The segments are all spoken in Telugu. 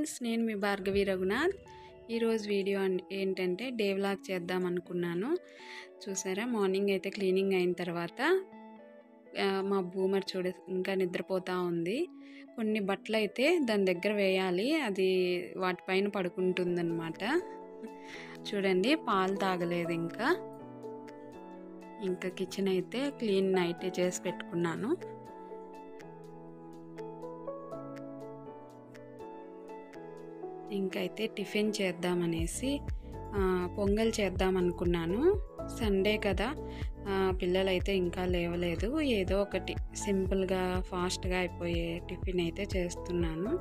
ఫ్రెండ్స్ నేను మీ భార్గవి రఘునాథ్ ఈరోజు వీడియో అన్- ఏంటంటే డే వ్లాగ్ చేద్దాం అనుకున్నాను చూసారా మార్నింగ్ అయితే క్లీనింగ్ అయిన తర్వాత ఆ, మా బూమర్ చూడ ఇంకా నిద్రపోతూ ఉంది కొన్ని బట్టలు అయితే దాని దగ్గర వేయాలి అది వాటిపైన పడుకుంటుందన్నమాట చూడండి పాలు తాగలేదు ఇంకా ఇంకా కిచెన్ అయితే క్లీన్ నైట్ చేసి పెట్టుకున్నాను ఇంకైతే టిఫిన్ చేద్దామనేసి ఆ, పొంగల్ చేద్దాం అనుకున్నాను సండే కదా ఆ, పిల్లలైతే ఇంకా లేవలేదు ఏదో ఒకటి సింపుల్గా ఫాస్ట్గా అయిపోయే టిఫిన్ అయితే చేస్తున్నాను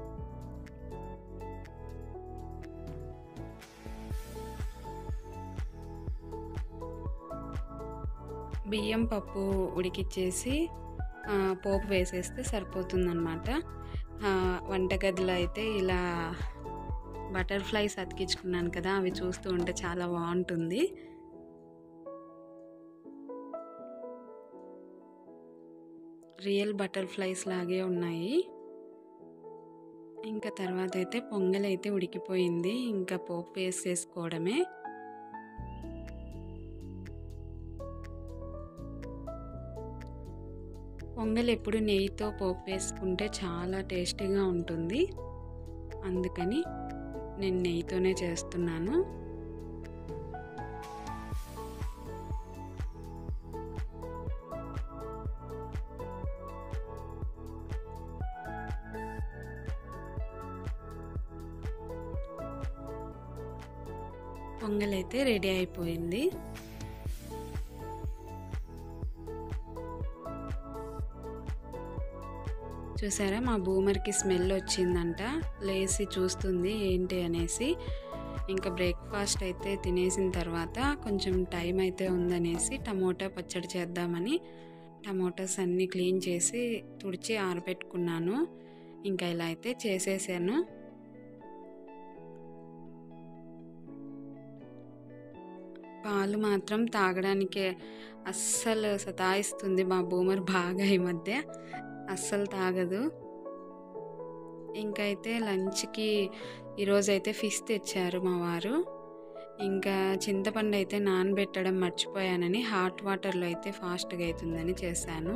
బియ్యం పప్పు ఉడికిచ్చేసి ఆ, పోపు వేసేస్తే సరిపోతుందన్నమాట ఆ, వంటగదిలో అయితే ఇలా బటర్ఫ్లైస్ అతికించుకున్నాను కదా అవి చూస్తూ ఉంటే చాలా బాగుంటుంది రియల్ బటర్ఫ్లైస్ లాగే ఉన్నాయి ఇంకా తర్వాత అయితే పొంగల్ అయితే ఉడికిపోయింది ఇంకా పోపు వేసేసుకోవడమే పొంగల్ ఎప్పుడు నెయ్యితో పోపు వేసుకుంటే చాలా టేస్టీగా ఉంటుంది అందుకని నేను నెయ్యితోనే చేస్తున్నాను పొంగల్ అయితే రెడీ అయిపోయింది చూసారా మా బూమర్కి స్మెల్ వచ్చిందంట లేచి చూస్తుంది ఏంటి అనేసి ఇంకా బ్రేక్ఫాస్ట్ అయితే తినేసిన తర్వాత కొంచెం టైం అయితే ఉందనేసి టమోటా పచ్చడి చేద్దామని టమోటాస్ అన్నీ క్లీన్ చేసి తుడిచి ఆరబెట్టుకున్నాను ఇంకా ఇలా అయితే చేసేసాను పాలు మాత్రం తాగడానికి అస్సలు సతాయిస్తుంది మా బూమర్ బాగా ఈ మధ్య అస్సలు తాగదు ఇంకైతే లంచ్కి ఈరోజు అయితే ఫిష్ తెచ్చారు మా వారు ఇంకా చింతపండు అయితే నానబెట్టడం మర్చిపోయానని హాట్ వాటర్లో అయితే ఫాస్ట్గా అవుతుందని చేశాను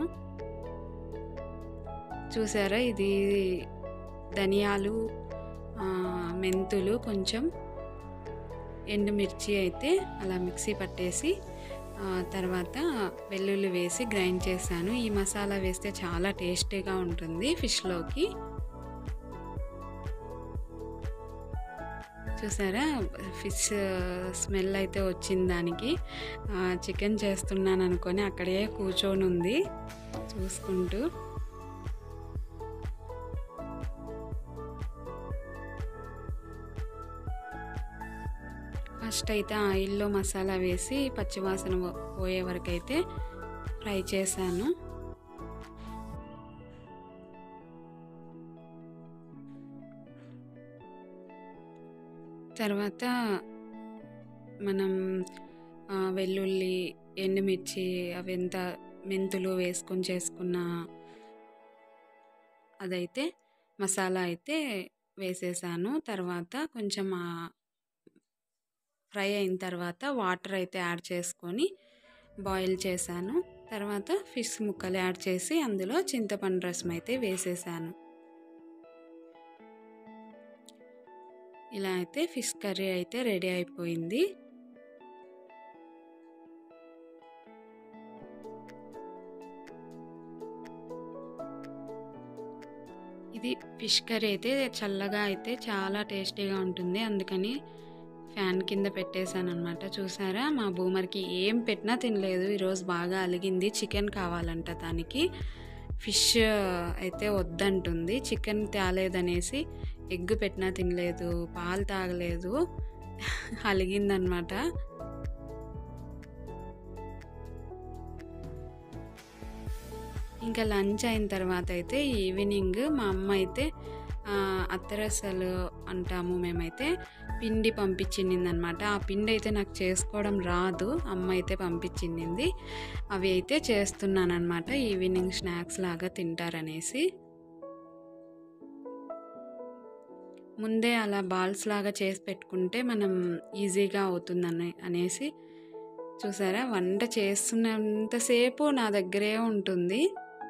చూసారా ఇది ధనియాలు ఆ, మెంతులు కొంచెం ఎండుమిర్చి అయితే అలా మిక్సీ పట్టేసి ఆ, తర్వాత వెల్లుల్లి వేసి గ్రైండ్ చేశాను ఈ మసాలా వేస్తే చాలా టేస్టీగా ఉంటుంది ఫిష్లోకి చూసారా ఫిష్ స్మెల్ అయితే వచ్చింది దానికి చికెన్ చేస్తున్నాను అనుకొని అక్కడే కూర్చొని ఉంది చూసుకుంటూ ఫస్ట్ అయితే ఆయిల్లో మసాలా వేసి పచ్చివాసన పో- పోయే వరకు అయితే ఫ్రై చేశాను తర్వాత మనం ఆ, వెల్లుల్లి ఎండుమిర్చి అవంత మెంతులు వేసుకొని చేసుకున్న అదైతే మసాలా అయితే వేసేసాను తర్వాత కొంచెం ఆ ఫ్రై అయిన తర్వాత వాటర్ అయితే యాడ్ చేసుకొని బాయిల్ చేశాను తర్వాత ఫిష్ ముక్కలు యాడ్ చేసి అందులో చింతపండు రసం అయితే వేసేసాను ఇలా అయితే ఫిష్ కర్రీ అయితే రెడీ అయిపోయింది ఇది ఫిష్ కర్రీ అయితే చల్లగా అయితే చాలా టేస్టీగా ఉంటుంది అందుకని ఫ్యాన్ కింద పెట్టేశాను అనమాట చూసారా మా బూమర్కి ఏం పెట్టినా తినలేదు ఈరోజు బాగా అలిగింది చికెన్ కావాలంట దానికి ఫిష్ అయితే వద్దంటుంది చికెన్ తేలేదనేసి ఎగ్ పెట్టినా తినలేదు పాలు తాగలేదు అలిగిందనమాట ఇంకా లంచ్ అయిన తర్వాత అయితే ఈవినింగ్ మా అమ్మ అయితే ఆ, అత్తరసలు అంటాము మేమైతే పిండి పంపించింది అనమాట ఆ పిండి అయితే నాకు చేసుకోవడం రాదు అమ్మ అయితే పంపించింది అవి అయితే చేస్తున్నాను అనమాట ఈవినింగ్ స్నాక్స్ లాగా తింటారనేసి ముందే అలా బాల్స్ లాగా చేసి పెట్టుకుంటే మనం ఈజీగా అవుతుందని అనేసి చూసారా వంట చేస్తున్నంతసేపు నా దగ్గరే ఉంటుంది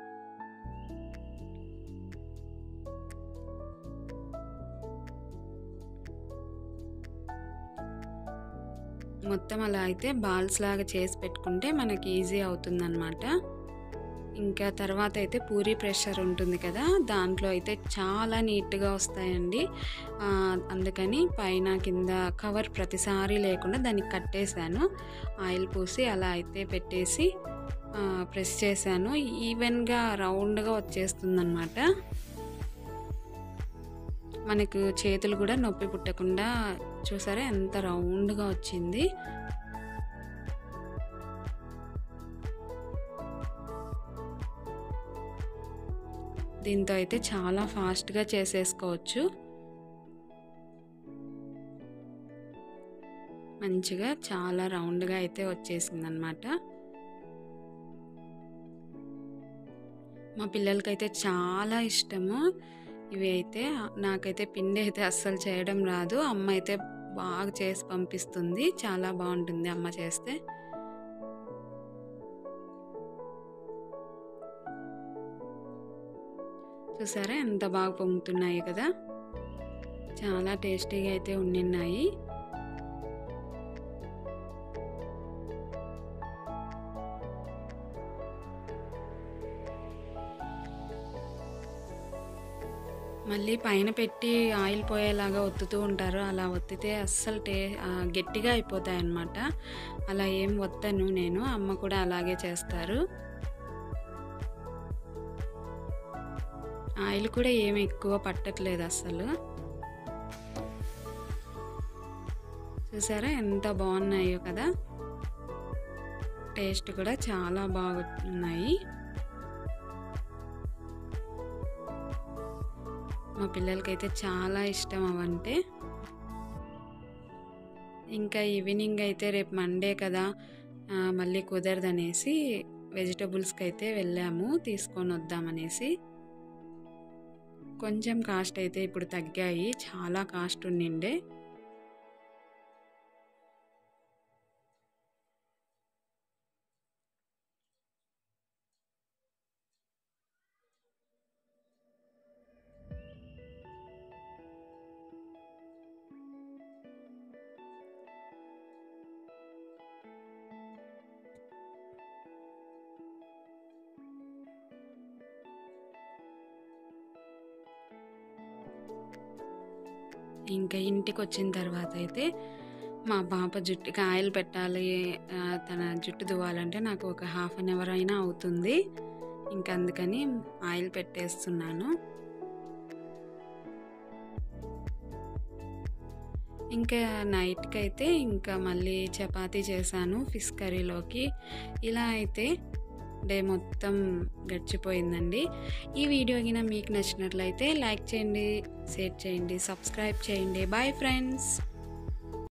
మొత్తం అలా అయితే బాల్స్ లాగా చేసి పెట్టుకుంటే మనకి ఈజీ అవుతుందన్నమాట ఇంకా తర్వాత అయితే పూరి ప్రెషర్ ఉంటుంది కదా దాంట్లో అయితే చాలా నీట్గా వస్తాయండి ఆ, అందుకని పైన కింద కవర్ ప్రతిసారి లేకుండా దాన్ని కట్టేశాను ఆయిల్ పూసి అలా అయితే పెట్టేసి ఆ, ప్రెస్ చేశాను ఈవెన్గా రౌండ్గా వచ్చేస్తుందన్నమాట మనకు చేతులు కూడా నొప్పి పుట్టకుండా చూసారా ఎంత రౌండ్గా వచ్చింది దీంతో అయితే చాలా ఫాస్ట్గా చేసేసుకోవచ్చు మంచిగా చాలా రౌండ్గా అయితే వచ్చేసింది అనమాట మా పిల్లలకైతే చాలా ఇష్టము ఇవి అయితే నాకైతే పిండి అయితే అస్సలు చేయడం రాదు అమ్మ అయితే బాగా చేసి పంపిస్తుంది చాలా బాగుంటుంది అమ్మ చేస్తే చూసారా ఎంత బాగా పొంగుతున్నాయి కదా చాలా టేస్టీగా అయితే ఉండిన్నాయి మళ్ళీ పైన పెట్టి ఆయిల్ పోయేలాగా ఒత్తుతూ ఉంటారు అలా ఒత్తితే అస్సలు టే ఆ, గట్టిగా అయిపోతాయి అన్నమాట అలా ఏం ఒత్తను నేను అమ్మ కూడా అలాగే చేస్తారు ఆయిల్ కూడా ఏమి ఎక్కువ పట్టట్లేదు అస్సలు చూసారా ఎంత బాగున్నాయో కదా టేస్ట్ కూడా చాలా బాగున్నాయి మా పిల్లలకైతే చాలా ఇష్టం అవంటే ఇంకా ఈవినింగ్ అయితే రేపు మండే కదా ఆ, మళ్ళీ కుదరదనేసి వెజిటబుల్స్కి అయితే వెళ్ళాము తీసుకొని వద్దామనేసి కొంచెం కాస్ట్ అయితే ఇప్పుడు తగ్గాయి చాలా కాస్ట్ ఉండిండే ఇంకా ఇంటికి వచ్చిన తర్వాత అయితే మా పాప జుట్టుకి ఆయిల్ పెట్టాలి ఆ, తన జుట్టు దువ్వాలంటే నాకు ఒక హాఫ్ అన్ అవర్ అయినా అవుతుంది ఇంకా అందుకని ఆయిల్ పెట్టేస్తున్నాను ఇంకా నైట్కి అయితే ఇంకా మళ్ళీ చపాతీ చేశాను ఫిష్ కర్రీలోకి ఇలా అయితే డే మొత్తం గడిచిపోయిందండి ఈ వీడియో గిన మీకు నచ్చినట్లయితే లైక్ చేయండి షేర్ చేయండి సబ్స్క్రైబ్ చేయండి బాయ్ ఫ్రెండ్స్